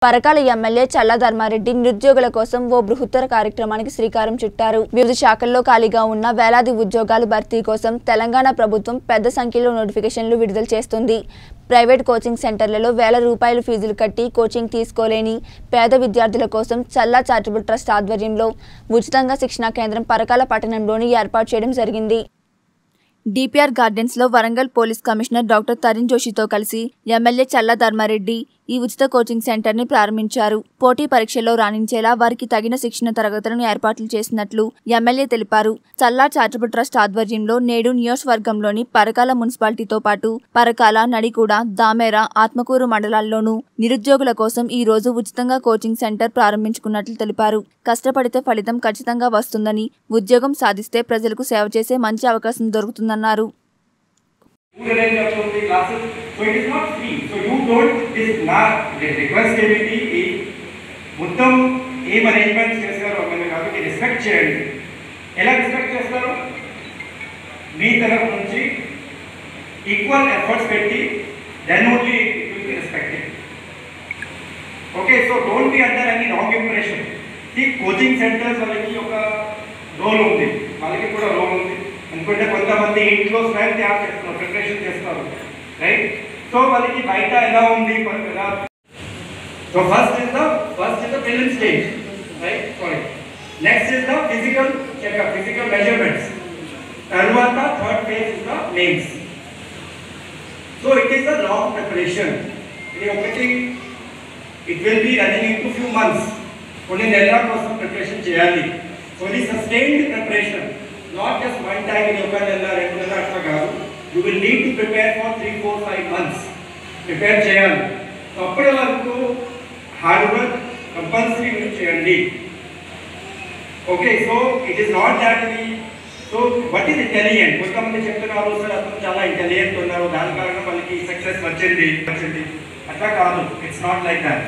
Parakala MLA చల్లా ధర్మారెడ్డి నిరుద్యోగుల కోసం ఓ బృహత్తర కార్యక్రమానికి శ్రీకారం చుట్టారు వివిధ శాఖల్లో ఖాళీగా ఉన్న వేలాది ఉద్యోగాల భర్తీ కోసం తెలంగాణ ప్రభుత్వం పెద్ద సంఖ్యలో నోటిఫికేషన్లు విడుదల చేస్తుంది ప్రైవేట్ కోచింగ్ సెంటర్లలో వేల రూపాయల ఫీజులు కట్టి కోచింగ్ తీసుకోలేని పేద విద్యార్థుల కోసం చల్లా చారిటబుల్ ట్రస్ట్ ఆధ్వర్యంలో ఉచితంగా శిక్షణా కేంద్రం పరకాల పట్టణంలోని ఏర్పాటు చేయడం జరిగింది డిపిఆర్ గార్డెన్స్ లో Warangal police commissioner doctor Tarun జోషితో కలిసి ఎమ్మెల్యే చల్లా ధర్మారెడ్డి ఈ ఉచిత కోచింగ్ సెంటర్ ని ప్రారంభించారు పోటీ పరీక్షల్లో రాణించేలా వారికి తగిన శిక్షణ తరగతులను ఏర్పాట్లు చేసినట్లు ఎమ్మెల్యే తెలిపారు చల్లా చారిటబుల్ ట్రస్ట్ ఆధ్వర్యంలో నేడు నియోజకవర్గంలోని పరకాల మున్సిపాలిటీతో పాటు పరకాల నడికూడ దామేర ఆత్మకూరు మండలాల్లోనూ నిరుద్యోగుల కోసం ఈ రోజు ఉచితంగా కోచింగ్ సెంటర్ ప్రారంభించుకున్నట్లు తెలిపారు కష్టపడితే ఫలితం ఖచ్చితంగా వస్తుందని ఉద్యోగం సాధిస్తే ప్రజలకు సేవ చేసే మంచి అవకాశం దొరుకుతుందన్నారు Who arrange of the classes? So it is not free. So you don't, this నా రిక్వెస్ట్ ఏమిటి ఈ మొత్తం ఏం అరేంజ్మెంట్స్ చేశారో మీరు కాబట్టి రెస్పెక్ట్ చేయండి ఎలా రెస్పెక్ట్ చేస్తారు మీ తరఫు నుంచి ఈక్వల్ ఎఫర్ట్స్ పెట్టి then only it will be respected okay so don't be under any wrong impression ఈ కోచింగ్ సెంటర్స్ వాళ్ళకి ఒక రోల్ ఉంది వాళ్ళకి కూడా రోల్ ఉంది ఎందుకంటే కొంతమంది ఇంట్లో స్వయం తయారు చేస్తున్నారు ప్రిపరేషన్ చేస్తారు రైట్ సో వాళ్ళకి బయట ఎలా ఉంది వాళ్ళకి ఎలా so first is the first is the prelim stage right sorry next is the physical checkup physical measurements తర్వాత third phase is the mains so it is the long preparation ఇది ఒకటి it will be running into few months కొన్ని నెలల కోసం preparation చేయాలి so ఇది sustained preparation not just one time ఇది ఒక నెల రెండు నెలల అట్లా కాదు you will need to prepare for three four five months prepare చేయాలి సో అప్పటి వరకు హార్డ్ వర్క్ కంపల్సరీ మీరు చేయండి okay so it is not that ఇది సో వాట్ ఈస్ ఇంటెలిజెంట్ కొంతమంది చెప్తున్నారు సార్ అతను చాలా ఇంటెలిజెంట్ ఉన్నారు దాని కారణం వాళ్ళకి సక్సెస్ వచ్చింది వచ్చింది అట్లా కాదు it's not like that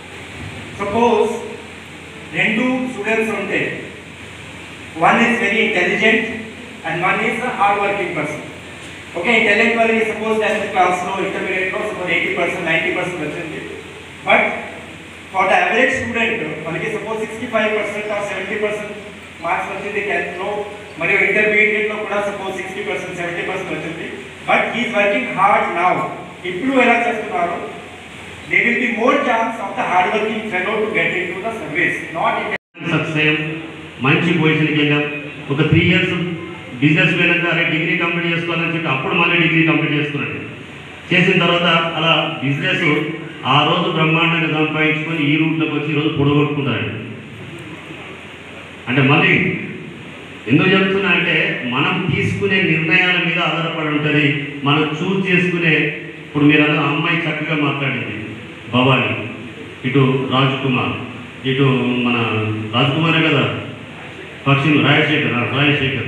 suppose రెండు స్టూడెంట్స్ ఉంటే one is very intelligent and one is hard working person okay intelligent వాళ్ళకి సపోజ్ టెన్త్ క్లాస్లో ఇంటర్మీడియట్లో suppose eighty percent ninety percent వచ్చింది but for the average student మనకి suppose sixty five percent or seventy percent marks వచ్చింది టెన్త్లో మరియు ఇంటర్మీడియట్లో కూడా suppose sixty percent seventy percent వచ్చింది but is working hard now ఇప్పుడు ఎలా చేస్తున్నారు they will be more chance of the hard working fellow to get into the service not in success అయ్యాం మంచి పొజిషన్కి వెళ్ళాం ఒక త్రీ ఇయర్స్ బిజినెస్ పోయినాక అరే డిగ్రీ కంప్లీట్ చేసుకోవాలని చెప్పి అప్పుడు మళ్ళీ డిగ్రీ కంప్లీట్ చేసుకున్నాడు చేసిన తర్వాత అలా బిజినెస్ ఆ రోజు బ్రహ్మాండంగా సంపాదించుకొని ఈ రూట్లోకి వచ్చి ఈరోజు పొడగొట్టుకుంటారు అంటే మళ్ళీ ఎందుకు చెప్తున్నా అంటే మనం తీసుకునే నిర్ణయాల మీద ఆధారపడి ఉంటుంది మనం చూస్ చేసుకునే ఇప్పుడు మీరు అన్న అమ్మాయి చక్కగా మాట్లాడింది భవాని ఇటు రాజ్ కుమార్ ఇటు మన రాజ్ కుమారే కదా పక్షి రాజశేఖర్ ఆ, రాజశేఖర్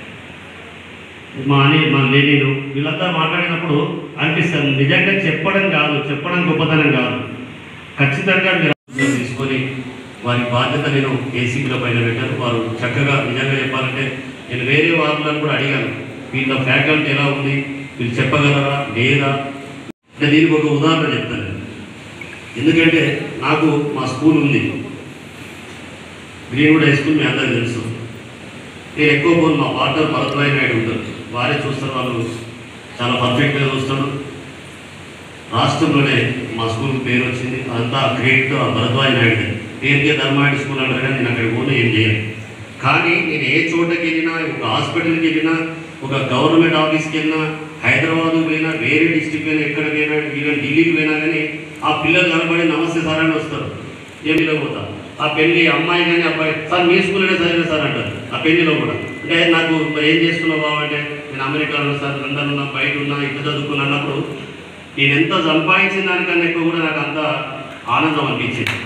మా అని మా లేనీను వీళ్ళంతా మాట్లాడినప్పుడు అనిపిస్తుంది నిజంగా చెప్పడం కాదు చెప్పడం గొప్పతనం కాదు ఖచ్చితంగా మీరు అర్థం తీసుకొని వారి బాధ్యత నేను ఏసీపీల పైన పెట్టాను వారు చక్కగా నిజంగా చెప్పాలంటే నేను వేరే వాళ్ళని కూడా అడిగాను వీళ్ళ ఫ్యాకల్టీ ఎలా ఉంది వీళ్ళు చెప్పగలరా లేదా అంటే దీనికి ఒక ఉదాహరణ చెప్తాను ఎందుకంటే నాకు మా స్కూల్ ఉంది గ్రీన్వుడ్ హై స్కూల్ మీ అందరికీ తెలుసు నేను ఎక్కువ పోను మా పార్ట్నర్ భరద్వాజ్ నాయుడు ఉంటారు వారే చూస్తారు వాళ్ళు చాలా పర్ఫెక్ట్గా చూస్తాడు రాష్ట్రంలోనే మా స్కూల్కి పేరు వచ్చింది అదంతా క్రెడిట్ ఆ భరద్వాజ్ నాయుడు పేరుకే ధర్మాయుడు స్కూల్ అంటారు కానీ నేను అక్కడికి పోను ఏం చేయను కానీ నేను ఏ చోటకి వెళ్ళినా ఒక హాస్పిటల్కి వెళ్ళినా ఒక గవర్నమెంట్ ఆఫీస్కి వెళ్ళినా హైదరాబాద్ పోయినా వేరే డిస్టిక్ పోయినా ఎక్కడ పోయినా ఈవెన్ ఢిల్లీకి పోయినా కానీ ఆ పిల్లలు కనబడి నమస్తే సార్ అని వస్తారు ఏమిలో పోతా ఆ పెళ్లి అమ్మాయి కానీ అబ్బాయి సార్ మీ స్కూల్లోనే చదివిన సార్ అంటారు ఆ పెళ్లిలో కూడా అంటే నాకు మరి ఏం చేస్తున్నావు బాబు అంటే నేను అమెరికాలో సార్ లండన్ ఉన్నా బయట ఉన్నా ఇక్కడ చదువుకున్నా అన్నప్పుడు నేను ఎంత సంపాదించిన దానికన్నా ఎక్కువ కూడా నాకు అంత ఆనందం అనిపించింది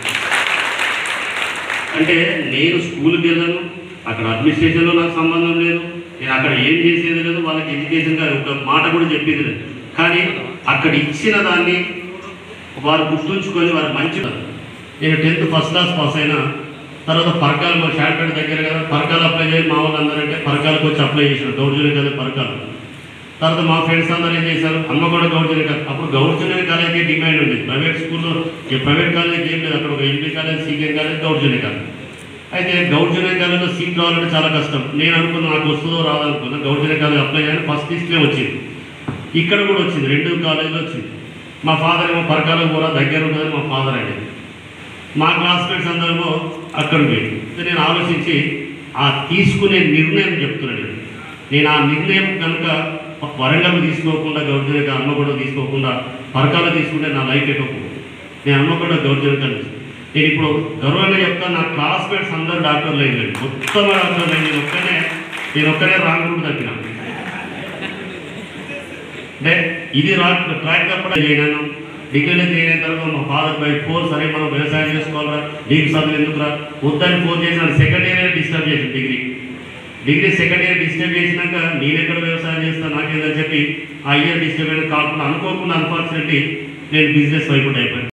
అంటే నేను స్కూల్కి వెళ్ళను అక్కడ అడ్మినిస్ట్రేషన్లో నాకు సంబంధం లేదు నేను అక్కడ ఏం చేసేది లేదు వాళ్ళకి ఎడ్యుకేషన్ గారు ఒక మాట కూడా చెప్పేది లేదు కానీ అక్కడ ఇచ్చిన దాన్ని వారు గుర్తుంచుకొని వారు మంచి నేను టెన్త్ ఫస్ట్ క్లాస్ పాస్ అయినా తర్వాత పరకాలు మా షార్ట్పేట దగ్గర కదా పరకాలు అప్లై చేసి మా వాళ్ళు అందరంటే పరకాలకు వచ్చి అప్లై చేసిన దౌర్జన్యం కదా పరకాలు తర్వాత మా ఫ్రెండ్స్ అందరూ ఏం చేశారు హన్మకొండ గౌర్జన కాలేజ్ అప్పుడు గౌర్జన కాలేజీ డిమాండ్ ఉండేది ప్రైవేట్ స్కూల్లో ఈ ప్రైవేట్ కాలేజ్ ఏం లేదు అక్కడ ఒక ఎంపీ కాలేజ్ సీకే కాలేజ్ గౌర్జన కాలేజ్ అయితే గౌర్జన కాలేజ్లో సీట్ రావాలంటే చాలా కష్టం నేను అనుకున్నా నాకు వస్తుందో రాదనుకున్నా గౌర్జన కాలేజ్ అప్లై చేయని ఫస్ట్ లిస్ట్లే వచ్చింది ఇక్కడ కూడా వచ్చింది రెండు కాలేజీలో వచ్చింది మా ఫాదర్ ఏమో పరకాలకు కూడా దగ్గర ఉంటుందని మా ఫాదర్ అనేది మా క్లాస్మేట్స్ అందరూ అక్కడ పోయి నేను ఆలోచించి ఆ తీసుకునే నిర్ణయం చెప్తున్నాను నేను. నేను ఆ నిర్ణయం కనుక వరంగల్ తీసుకోకుండా గౌర్జనక అన్నగూడ తీసుకోకుండా పరకాలు తీసుకుంటే నా లైఫ్ ఎక్కకపోదు నేను అన్నగూడ గౌర్జనక నేను ఇప్పుడు గర్వంగా చెప్తాను నా క్లాస్మేట్స్ అందరు డాక్టర్లు అయ్యారు మొత్తం డాక్టర్లు అయ్యి నేను ఒక్కనే నేను ఒక్కనే రాంగ్ రూట్ తప్పినా అంటే ఇది రా ట్రాక్ తప్పడం చేయను డిగ్రీలో చేయని తర్వాత మా ఫాదర్ బై ఫోర్ సరే మనం వ్యవసాయం చేసుకోవాలా నీకు చదువు ఎందుకురా వద్దని ఫోన్ చేసిన సెకండ్ ఇయర్ డిస్టర్బ్ చేసిన degree degree second year disturb చేసినాక నేను ఎక్కడ వ్యవసాయం చేస్తా నాకేందని చెప్పి ఆ ఇయర్ డిస్టర్బ్ అయినా కాకుండా అనుకోకుండా అన్ఫార్చునేట్లీ నేను బిజినెస్ వైపు అయిపోయాను